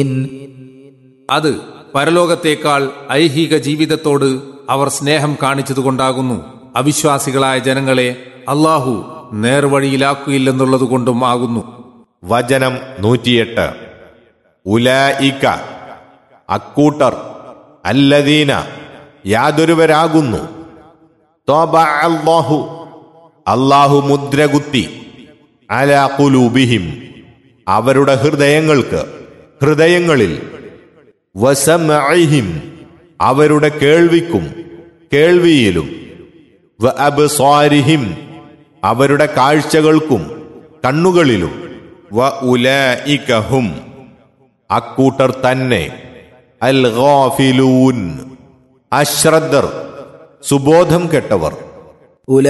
അത് പരലോകത്തേക്കാൾ ഐഹിക ജീവിതത്തോട് അവർ സ്നേഹം കാണിച്ചതുകൊണ്ടാകുന്നു അവിശ്വാസികളായ ജനങ്ങളെ അള്ളാഹു നേർവഴിയിലാക്കുകയില്ലെന്നുള്ളതുകൊണ്ടും ആകുന്നു വചനം നൂറ്റിയെട്ട് ഉലായിക്ക അക്കൂട്ടർ അല്ലദീന യാതൊരുവരാകുന്നു ത്വബഅ അല്ലാഹു അല്ലാഹു മുദ്രകുത്തി അല ഖുലൂബിഹിം അവരുടെ ഹൃദയങ്ങൾക്ക് ഹൃദയങ്ങളിൽ വസമഇഹിം അവരുടെ കേൾവിക്കും കേൾവിയിലും വ അബ്സാരിഹിം അവരുടെ കാഴ്ചകൾക്കും കണ്ണുകളിലും വ ഉലഇകഹും അക്കൂട്ടർ തന്നെ അൽ ഗാഫിലൂൻ അശ്രദ്ധർ സുബോധം കെട്ടവർ